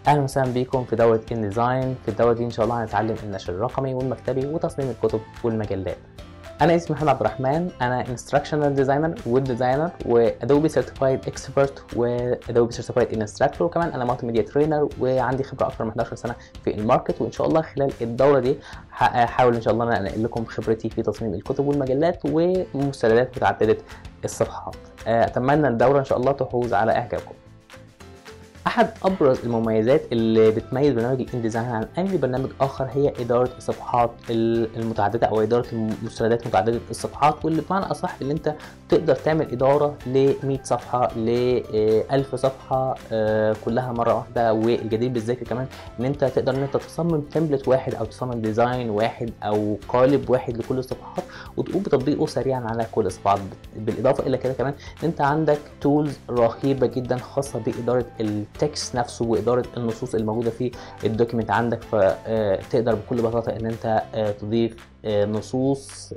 اهلا وسهلا بيكم في دوره ان ديزاين في الدوره دي ان شاء الله هنتعلم النشر الرقمي والمكتبي وتصميم الكتب والمجلات انا اسمي محمد عبد الرحمن انا انستراكشنال ديزاينر ويب ديزاينر وادوبي سيرتيفايد اكسبرت وادوبي سيرتيفايد انستراكتور وكمان انا مالتي ميديا ترينر وعندي خبره اكثر من 11 سنه في الماركت وان شاء الله خلال الدوره دي هحاول ان شاء الله انا انقل لكم خبرتي في تصميم الكتب والمجلات ومستندات متعدده الصفحات اتمنى الدوره ان شاء الله تحوز على اعجابكم احد ابرز المميزات اللي بتميز برنامج الانديزاين عن اي برنامج اخر هي اداره الصفحات المتعدده او اداره المستندات متعدده الصفحات واللي بمعنى اصح ان انت تقدر تعمل اداره ل 100 صفحه ل 1000 صفحه كلها مره واحده والجديد بالذكر كمان ان انت تقدر ان انت تصمم تمبلت واحد او تصمم ديزاين واحد او قالب واحد لكل الصفحات وتقوم بتطبيقه سريعا على كل الصفحات بالاضافه الى كده كمان ان انت عندك تولز رهيبه جدا خاصه باداره التكست نفسه واداره النصوص الموجوده في الدوكيمنت عندك فتقدر بكل بساطه ان انت تضيف نصوص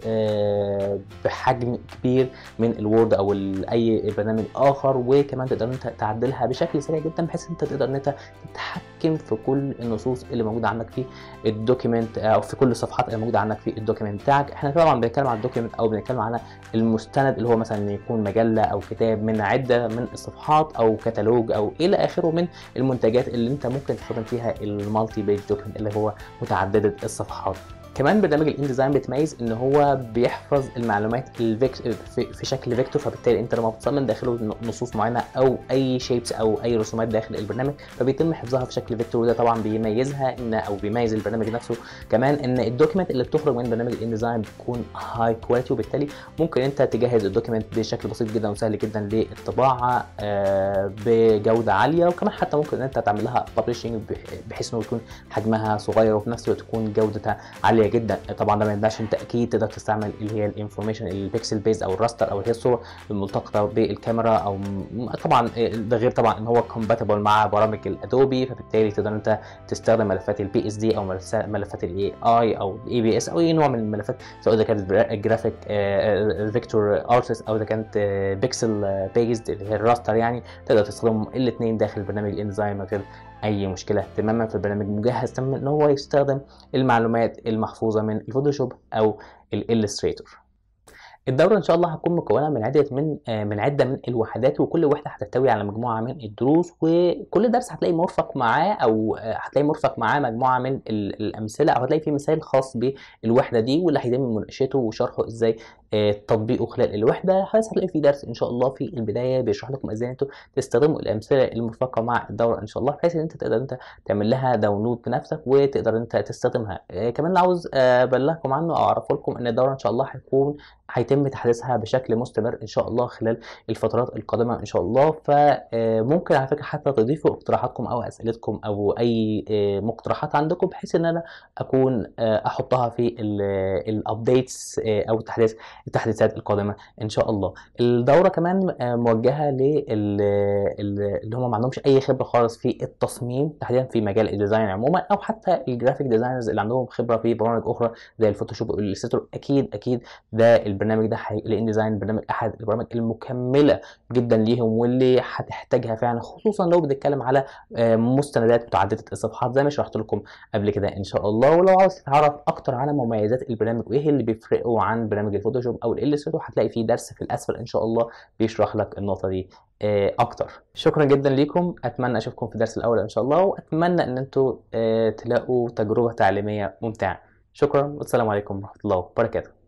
بحجم كبير من الوورد او اي برنامج اخر وكمان تقدر انت تعدلها بشكل سريع جدا بحيث انت تقدر ان انت تتحكم في كل النصوص اللي موجوده عندك في الدوكيمنت او في كل الصفحات اللي موجوده عندك في الدوكيمنت بتاعك احنا طبعا بنتكلم عن الدوكيمنت او بنتكلم على المستند اللي هو مثلا يكون مجله او كتاب من عده من الصفحات او كتالوج او الى اخره من المنتجات اللي انت ممكن تستخدم فيها المالتي بيج دوكيمنت اللي هو متعدده الصفحات كمان برنامج الانديزاين بيتميز ان هو بيحفظ المعلومات الفيك... في شكل فيكتور فبالتالي انت لما بتصمم داخله نصوص معينه او اي شيبس او اي رسومات داخل البرنامج فبيتم حفظها في شكل فيكتور وده طبعا بيميزها ان او بيميز البرنامج نفسه كمان ان الدوكيمنت اللي بتخرج من برنامج الانديزاين بتكون هاي كواليتي وبالتالي ممكن انت تجهز الدوكيمنت بشكل بسيط جدا وسهل جدا للطباعه بجوده عاليه وكمان حتى ممكن ان انت تعمل لها ببلشنج بحيث انه يكون حجمها صغير وفي نفس الوقت تكون جودتها عاليه جدا طبعا ده ما يمنعش انت اكيد تقدر تستعمل اللي هي الانفورميشن البيكسل بيز او الراستر او اللي هي الصوره الملتقطه بالكاميرا او طبعا ده غير طبعا ان هو كومباتبل مع برامج الادوبي فبالتالي تقدر انت تستخدم ملفات البي اس دي او ملفات الاي اي او الاي بي اس او اي نوع من الملفات سواء اذا كانت جرافيك فيكتور ارتست او اذا كانت بيكسل بيزد اللي هي الراستر يعني تقدر تستخدمهم الاثنين داخل برنامج الانزايم من غير اي مشكله تماما في البرنامج مجهز تماما ان هو يستخدم المعلومات المحفوظه من الفوتوشوب او الالستريتور الدورة إن شاء الله هتكون مكونة من عدة من من عدة من الوحدات وكل وحدة هتحتوي على مجموعة من الدروس وكل درس هتلاقي مرفق معاه أو هتلاقي مرفق معاه مجموعة من الأمثلة أو هتلاقي فيه مثال خاص بالوحدة دي واللي هيتم مناقشته وشرحه إزاي تطبيقه خلال الوحدة بس هتلاقي في درس إن شاء الله في البداية بيشرح لكم إزاي أنتوا تستخدموا الأمثلة المرفقة مع الدورة إن شاء الله بحيث إن أنت تقدر أنت تعمل لها داونلود بنفسك وتقدر أنت تستخدمها كمان اللي عاوز أبلغكم عنه أو أعرف لكم إن الدورة إن شاء الله هيكون هيتم تحديثها بشكل مستمر ان شاء الله خلال الفترات القادمه ان شاء الله فممكن على فكره حتى تضيفوا اقتراحاتكم او اسئلتكم او اي مقترحات عندكم بحيث ان انا اكون احطها في الابديتس او التحديث التحديثات القادمه ان شاء الله الدوره كمان موجهه اللي هم ما عندهمش اي خبره خالص في التصميم تحديدا في مجال الديزاين عموما او حتى الجرافيك ديزاينرز اللي عندهم خبره في برامج اخرى زي الفوتوشوب والإلستريتور اكيد اكيد ده البرنامج ده الان ديزاين برنامج احد البرامج المكمله جدا ليهم واللي هتحتاجها فعلا خصوصا لو بنتكلم على مستندات متعدده الصفحات زي ما شرحت لكم قبل كده ان شاء الله ولو عاوز تتعرف اكتر على مميزات البرنامج وايه اللي بيفرقه عن برنامج الفوتوشوب او الالستريتور هتلاقي فيه درس في الاسفل ان شاء الله بيشرح لك النقطه دي اكتر شكرا جدا ليكم اتمنى اشوفكم في الدرس الاول ان شاء الله واتمنى ان انتم تلاقوا تجربه تعليميه ممتعه شكرا والسلام عليكم ورحمه الله وبركاته